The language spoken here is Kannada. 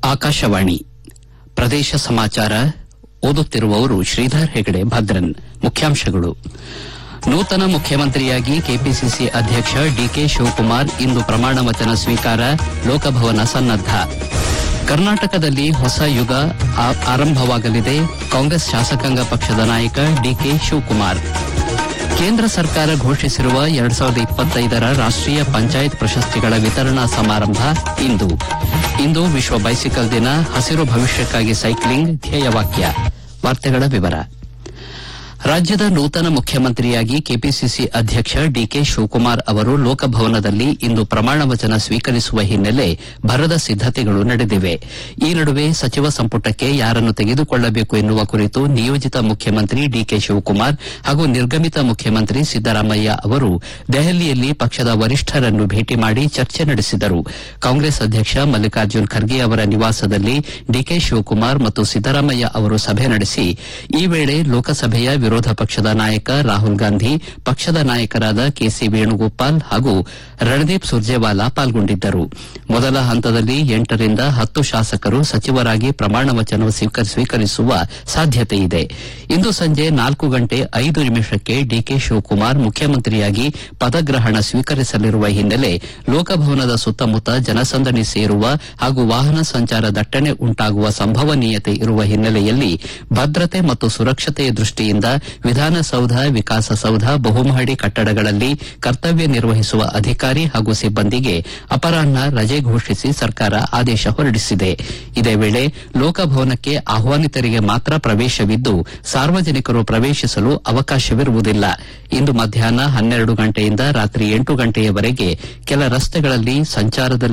ಆಕಾಶವಾಣಿ ಪ್ರದೇಶ ಸಮಾಚಾರ ಓದುತ್ತಿರುವವರು ಶ್ರೀಧರ್ ಹೆಗಡೆ ಭದ್ರನ್ ಮುಖ್ಯಾಂಶಗಳು ನೂತನ ಮುಖ್ಯಮಂತ್ರಿಯಾಗಿ ಕೆಪಿಸಿಸಿ ಅಧ್ಯಕ್ಷ ಡಿಕೆ ಶಿವಕುಮಾರ್ ಇಂದು ಪ್ರಮಾಣ ವಚನ ಸ್ವೀಕಾರ ಲೋಕಭವನ ಸನ್ನದ್ದ ಕರ್ನಾಟಕದಲ್ಲಿ ಹೊಸ ಯುಗ ಆ- ಆರಂಭವಾಗಲಿದೆ ಕಾಂಗ್ರೆಸ್ ಶಾಸಕಾಂಗ ಪಕ್ಷದ ನಾಯಕ ಡಿಕೆ ಶಿವಕುಮಾರ್ ಕೇಂದ್ರ ಸರ್ಕಾರ ಘೋಷಿಸಿರುವ ಎರಡ್ ಸಾವಿರದ ಇಪ್ಪತ್ತೈದರ ರಾಷ್ಟೀಯ ಪಂಚಾಯತ್ ಪ್ರಶಸ್ತಿಗಳ ವಿತರಣಾ ಸಮಾರಂಭ ಇಂದು ಇಂದು ವಿಶ್ವ ಬೈಸಿಕಲ್ ದಿನ ಹಸಿರು ಭವಿಷ್ಯಕ್ಕಾಗಿ ಸೈಕ್ಲಿಂಗ್ ಧ್ಯೇಯವಾಕ್ಯ ವಾರ್ತೆಗಳ ವಿವರ ರಾಜ್ಯದ ನೂತನ ಮುಖ್ಯಮಂತ್ರಿಯಾಗಿ ಕೆಪಿಸಿಸಿ ಅಧ್ಯಕ್ಷ ಡಿಕೆ ಶಿವಕುಮಾರ್ ಅವರು ಲೋಕಭವನದಲ್ಲಿ ಇಂದು ಪ್ರಮಾಣ ವಚನ ಸ್ವೀಕರಿಸುವ ಹಿನ್ನೆಲೆ ಭರದ ಸಿದ್ದತೆಗಳು ನಡೆದಿವೆ ಈ ನಡುವೆ ಸಚಿವ ಸಂಪುಟಕ್ಕೆ ಯಾರನ್ನು ತೆಗೆದುಕೊಳ್ಳಬೇಕು ಎನ್ನುವ ಕುರಿತು ನಿಯೋಜಿತ ಮುಖ್ಯಮಂತ್ರಿ ಡಿಕೆ ಶಿವಕುಮಾರ್ ಹಾಗೂ ನಿರ್ಗಮಿತ ಮುಖ್ಯಮಂತ್ರಿ ಸಿದ್ದರಾಮಯ್ಯ ಅವರು ದೆಹಲಿಯಲ್ಲಿ ಪಕ್ಷದ ವರಿಷ್ಠರನ್ನು ಭೇಟಿ ಮಾಡಿ ಚರ್ಚೆ ನಡೆಸಿದರು ಕಾಂಗ್ರೆಸ್ ಅಧ್ಯಕ್ಷ ಮಲ್ಲಿಕಾರ್ಜುನ್ ಖರ್ಗೆ ಅವರ ನಿವಾಸದಲ್ಲಿ ಡಿಕೆ ಶಿವಕುಮಾರ್ ಮತ್ತು ಸಿದ್ದರಾಮಯ್ಯ ಅವರು ಸಭೆ ನಡೆಸಿ ಈ ವೇಳೆ ಲೋಕಸಭೆಯ ವಿರೋಧ ಪಕ್ಷದ ನಾಯಕ ರಾಹುಲ್ ಗಾಂಧಿ ಪಕ್ಷದ ನಾಯಕರಾದ ಕೆಸಿ ವೇಣುಗೋಪಾಲ್ ಹಾಗೂ ರಣದೀಪ್ ಸುರ್ಜೇವಾಲಾ ಪಾಲ್ಗೊಂಡಿದ್ದರು ಮೊದಲ ಹಂತದಲ್ಲಿ ಎಂಟರಿಂದ ಹತ್ತು ಶಾಸಕರು ಸಚಿವರಾಗಿ ಪ್ರಮಾಣ ವಚನ ಸ್ವೀಕರ್- ಸ್ವೀಕರಿಸುವ ಸಾಧ್ಯತೆಯಿದೆ ಇಂದು ಸಂಜೆ ನಾಲ್ಕು ಗಂಟೆ ಐದು ನಿಮಿಷಕ್ಕೆ ಡಿಕೆ ಶಿವಕುಮಾರ್ ಮುಖ್ಯಮಂತ್ರಿಯಾಗಿ ಪದಗ್ರಹಣ ಸ್ವೀಕರಿಸಲಿರುವ ಹಿನ್ನೆಲೆ ಲೋಕಭವನದ ಸುತ್ತಮುತ್ತ ಜನಸಂದಣಿ ಸೇರುವ ಹಾಗೂ ವಾಹನ ಸಂಚಾರ ದಟ್ಟಣೆ ಉಂಟಾಗುವ ಸಂಭವನೀಯತೆ ಇರುವ ಹಿನ್ನೆಲೆಯಲ್ಲಿ ಭದ್ರತೆ ಮತ್ತು ಸುರಕ್ಷತೆಯ ದೃಷ್ಟಿಯಿಂದ ವಿಧಾನಸೌಧ ವಿಕಾಸಸೌಧ ಬಹುಮಹಡಿ ಕಟ್ಟಡಗಳಲ್ಲಿ ಕರ್ತವ್ಯ ನಿರ್ವಹಿಸುವ ಅಧಿಕಾರಿ ಹಾಗೂ ಸಿಬ್ಬಂದಿಗೆ ಅಪರಾಹ್ನ ರಜೆ ಘೋಷಿಸಿ ಸರ್ಕಾರ ಆದೇಶ ಹೊರಡಿಸಿದೆ ಇದೇ ವೇಳೆ ಲೋಕಭವನಕ್ಕೆ ಆಹ್ವಾನಿತರಿಗೆ ಮಾತ್ರ ಪ್ರವೇಶವಿದ್ದು ಸಾರ್ವಜನಿಕರು ಪ್ರವೇಶಿಸಲು ಅವಕಾಶವಿರುವುದಿಲ್ಲ ಇಂದು ಮಧ್ಯಾಹ್ನ ಹನ್ನೆರಡು ಗಂಟೆಯಿಂದ ರಾತ್ರಿ ಎಂಟು ಗಂಟೆಯವರೆಗೆ ಕೆಲ ರಸ್ತೆಗಳಲ್ಲಿ ಸಂಚಾರದಲ್ಲಿ